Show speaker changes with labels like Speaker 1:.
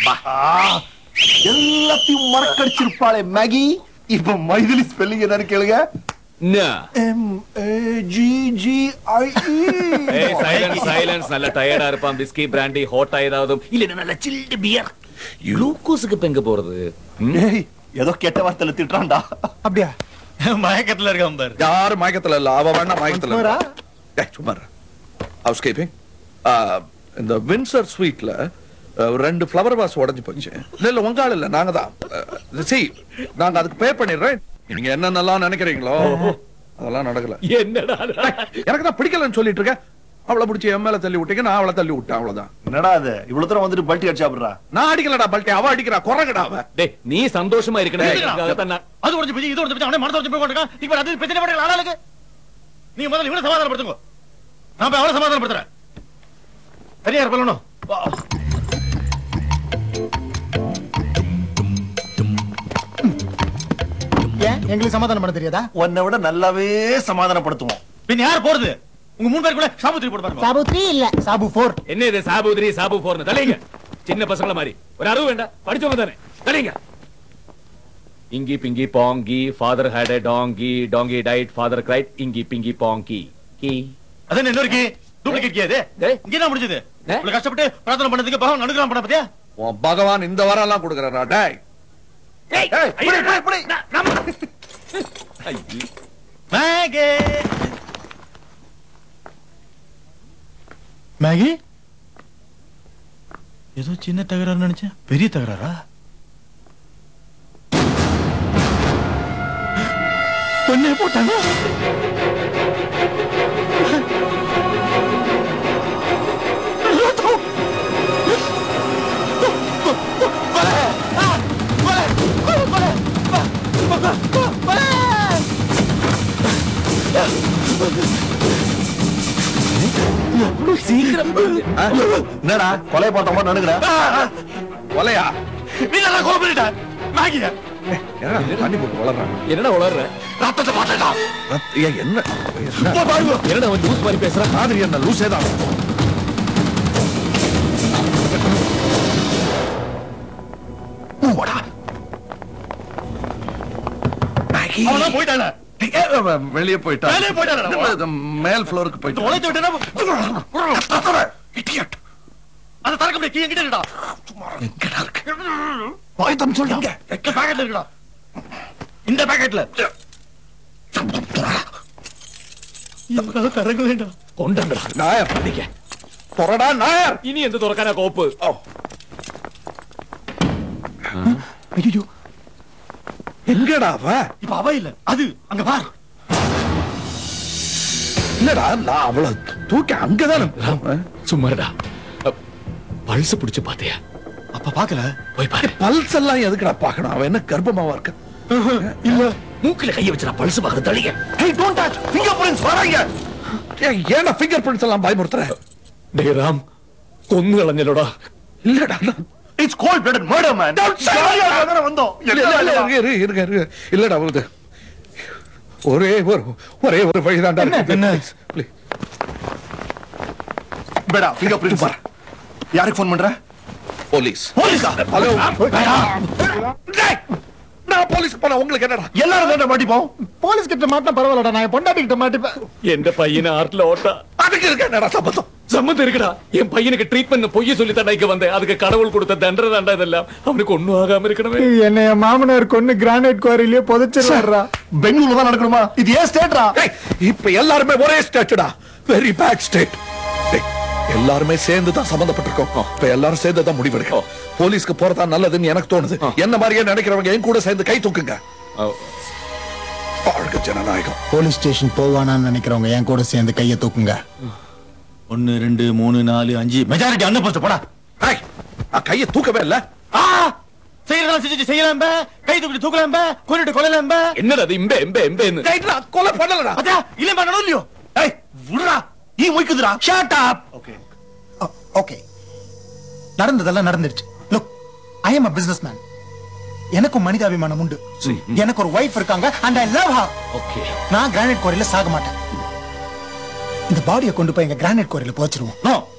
Speaker 1: எல்லாத்தையும் மறக்கடிச்சிருப்பாளே மேகி இப்ப மைதிலி ஸ்பெல்லிங் என்னன்னு கேளுங்க M A G G I
Speaker 2: ஏய் சைலன்ஸ் சைலன்ஸ் நல்ல டயர்டா இருப்பான் பிஸ்கி பிராண்டி ஹாட் ஏதாவது இல்ல நல்ல சில்டு பியர் குளுக்கோஸுக்கு இப்ப எங்க போறது ம்?
Speaker 1: ஏய் ஏதோ கெட்ட வார்த்தையில திட்டுறான்டா
Speaker 3: அப்படியா
Speaker 4: மயக்கத்துல இருக்கான் பாரு
Speaker 5: யாரும் மயக்கத்துல இல்ல அவ வேணா மயக்கத்துல
Speaker 3: சும்மாரா?
Speaker 5: இல்ல. ஏய், சும்மா ஹவுஸ் கீப்பிங் இந்த வின்சர் ஸ்வீட்ல ரெண்டு ஃப்ளவர் வாஸ் உடைஞ்சு போச்சு இல்ல இல்ல உங்க ஆள் இல்ல நாங்க தான் சி நாங்க அதுக்கு பே பண்ணிடுறேன் நீங்க என்னென்னலாம் நினைக்கிறீங்களோ அதெல்லாம் நடக்கல
Speaker 2: என்னடா
Speaker 5: எனக்கு தான் பிடிக்கலன்னு சொல்லிட்டு இருக்கேன் அவளை பிடிச்சி என் மேல தள்ளி விட்டீங்க நான் அவளை தள்ளி விட்டேன் அவ்வளவுதான்
Speaker 1: என்னடா அது இவ்வளவு தூரம் வந்துட்டு பல்ட்டி அடிச்சா சாப்பிடுறா
Speaker 5: நான் அடிக்கலடா பல்ட்டி அவ அடிக்கிறா குறங்கடா அவ
Speaker 2: டேய் நீ சந்தோஷமா இருக்கணும்
Speaker 4: ஏய்,
Speaker 2: அதுக்காகத்தான் நான்
Speaker 4: அது உடஞ்சு போய் இது உடஞ்சு போய் அவனே மனசு உடஞ்சு போய் கொண்டிருக்கான் இப்ப அது பிரச்சனை பண்ற ஆளாளுக்கு நீங்க முதல்ல இவனை சமாதானப்படுத்துங்க நான் போய் அவனை சமாதானப்படுத்துறேன் தனியார் பண்ணணும்
Speaker 3: ஏன் எங்களுக்கு சமாதானம் பண்ண தெரியாதா
Speaker 1: உன்னை விட நல்லாவே சமாதானப்படுத்துவோம்
Speaker 4: பின் யார் போறது உங்க மூணு பேருக்குள்ள சாபுத்திரி போட்டு பாருங்க
Speaker 3: சாபு த்ரீ இல்ல சாபு போர்
Speaker 2: என்ன இது சாபு த்ரீ சாபு போர்னு தலைங்க சின்ன பசங்கள மாதிரி ஒரு அறிவு வேண்டாம் படிச்சவங்க தானே தலைங்க inky pinky ponky father had a donkey donkey died father cried inky pinky பாங்கி கி
Speaker 4: அதான் இன்னொரு கே டூப்ளிகேட் கே அது
Speaker 2: டேய்.
Speaker 4: இங்க என்ன முடிஞ்சது
Speaker 2: டேய்.
Speaker 4: இவ்வளவு கஷ்டப்பட்டு பிரார்த்தனை பண்ணதுக்கு பகவான் அனுகிரகம் பண்ண பாத்தியா
Speaker 5: உன் பகவான் இந்த வாரம் எல்லாம் கொடுக்கறா டேய்
Speaker 2: ஏய்,
Speaker 5: ஏய், புடி, புடி, புடி.
Speaker 2: நா- நம்ம- ஐயோ.
Speaker 4: மேகே மேகி ஏதோ சின்ன தகராறு நினைச்சேன் பெரிய தகராறா பொண்ணே போட்டாங்க
Speaker 2: சீக்கிரம் போடு.
Speaker 5: ஆ?
Speaker 1: என்னடா கொலை பார்த்த மாதிரி நினைக்கிறா
Speaker 5: கொலையா
Speaker 4: நீ நல்லா கோல் பண்ணிட்ட மேகிய
Speaker 5: என்னடா தண்ணி போட்டு வளர்றாங்க
Speaker 2: என்னடா உளர்ற
Speaker 4: ரத்தத்தை பார்த்தா
Speaker 5: ரத்- ஏய், என்ன என்ன?
Speaker 2: என்னடா அவன் லூஸ் மாதிரி பேசுறான்
Speaker 5: மாதிரி என்ன லூசே தான்
Speaker 1: பூவடா
Speaker 4: அவன் போயிட்டானே
Speaker 5: வெளியே போயிட்டா
Speaker 4: வெளியே போயிட்டானா?
Speaker 5: இது மேல் ஃப்ளோருக்கு போயிட்டு
Speaker 4: உழைத்து விட்டேன்னா அதை திறக்க முடியாது கீ என்கிட்ட இருக்கடா
Speaker 5: எங்கடா இருக்கு
Speaker 1: பாயத்தம் சொல்லுங்க
Speaker 4: எக்க பாக்கெட்ல இருக்கடா இந்த பாக்கெட்ல என்னால திறக்க வேண்டாம்
Speaker 2: கொண்டாங்கடா
Speaker 5: நாயர்
Speaker 2: அடிக்க
Speaker 5: பொறடா நாயர்
Speaker 2: இனி எந்த துறக்கான கோப்பு
Speaker 5: ஓ,
Speaker 3: ஐயோ
Speaker 5: எங்கடா அவ
Speaker 4: இப்ப அவ இல்ல அது அங்க பார்
Speaker 5: இல்லடா நான் அவள தூக்கி அங்கதானே
Speaker 2: சும்மாடா பல்ஸ் புடிச்சு பாத்தியா
Speaker 4: அப்ப பாக்கல
Speaker 2: போய் பாரு
Speaker 5: பல்ஸ் எல்லாம் எதுக்குடா பாக்கணும் அவன் என்ன கர்ப்பமாவா இருக்க
Speaker 2: இல்ல மூக்குல கைய வச்சுடா பல்ஸ் பாக்குற தள்ளிங்க
Speaker 5: hey don't touch fingerprints வராங்க ஏய், ஏன்டா ஃபிங்கர் பிரிண்ட்ஸ் எல்லாம் பயமுறுத்துற
Speaker 2: டேய் ராம் கொன்னு களஞ்சலோடா
Speaker 5: இல்லடா நான்
Speaker 1: it's cold blooded murder man
Speaker 5: Don't say that.
Speaker 1: வந்தோம்
Speaker 5: இல்ல, இல்ல, இல்ல, இருங்க, இருங்க, இருங்க, இருங்க. இல்லடா வந்து ஒரே ஒரு ஒரே ஒரு வழிதான்டா இருக்கு.
Speaker 4: என்ன?
Speaker 5: Please, please.
Speaker 1: பேடா ஃபிங்கர் பிரிண்ட்ஸ் யாருக்கு ஃபோன் பண்ற
Speaker 5: போலீஸ்
Speaker 1: போலீஸா
Speaker 5: ஹலோ டேய், நான் போலீஸ்க்கு போனா உங்களுக்கு என்னடா
Speaker 1: எல்லாரும் தான் மாட்டிப்போம்
Speaker 3: போலீஸ் கிட்ட மாட்டினா பரவாயில்லடா நான் என் பொண்டாட்டி கிட்ட மாட்டிப்பேன்
Speaker 2: எந்த பையனை ஆட்ல ஓட்டா
Speaker 5: அதுக்கு இருக்க என்னடா சம்பந்தம்
Speaker 2: சம்மந்தம் இருக்குடா என் பையனுக்கு ட்ரீட்மெண்ட் பொய்ய சொல்லி தண்டைக்கு வந்தேன் அதுக்கு கடவுள் கொடுத்த தண்டனை தாண்டா இதெல்லாம் அவனுக்கு ஒண்ணும் ஆகாம இருக்கணுமே
Speaker 3: என்ன என் மாமனார் கொன்னு கிரானைட் குவாரிலேயே புதைச்சிடுறா
Speaker 1: பெங்களூர்ல தான் நடக்கணுமா இது ஏன் ஸ்டேட்ரா
Speaker 5: டேய், இப்ப எல்லாருமே ஒரே ஸ்டேட்டடா வெரி பேட் ஸ்டேட் எல்லாருமே சேர்ந்து தான் சம்பந்தப்பட்டிருக்கோம் இப்ப எல்லாரும் சேர்ந்து தான் முடிவெடுக்கோம் போலீஸ்க்கு போறதா நல்லதுன்னு எனக்கு தோணுது என்ன மாதிரியே நினைக்கிறவங்க என் கூட சேர்ந்து கை தூக்குங்க வாழ்க ஜனநாயகம்
Speaker 3: போலீஸ் ஸ்டேஷன் போவானான்னு நினைக்கிறவங்க என் கூட சேர்ந்து கையை தூக்குங்க
Speaker 4: ஒன்னு ரெண்டு மூணு நாலு அஞ்சு மெஜாரிட்டி அண்ணன் போஸ்ட் போடா
Speaker 5: டேய், நான் கையை தூக்கவே இல்ல
Speaker 4: ஆ செய்யறதெல்லாம் செஞ்சு செய்யலாம் கை தூக்கிட்டு தூக்கலாம் கொண்டுட்டு கொள்ளலாம்
Speaker 2: என்னடா அது இம்பே எம்பே எம்பேன்னு
Speaker 5: டேய், நான் கொலை பண்ணலடா
Speaker 4: அதா இல்ல பண்ணணும் இல்லையோ
Speaker 1: ஏய் விடுடா நீ மொய்க்குதுடா
Speaker 4: ஷட் அப்
Speaker 1: ஓகே
Speaker 3: ஓகே நடந்ததெல்லாம் நடந்துருச்சு look I am a business man எனக்கும் மனிதாபிமானம் உண்டு எனக்கு ஒரு ஒய்ஃப் இருக்காங்க and I love her
Speaker 2: okay
Speaker 3: நான் கிரானைட் குவாரியில சாக மாட்டேன் இந்த பாடியை கொண்டு போய் எங்க கிரானைட் குவாரியில போச்சிருவோம்
Speaker 4: நோ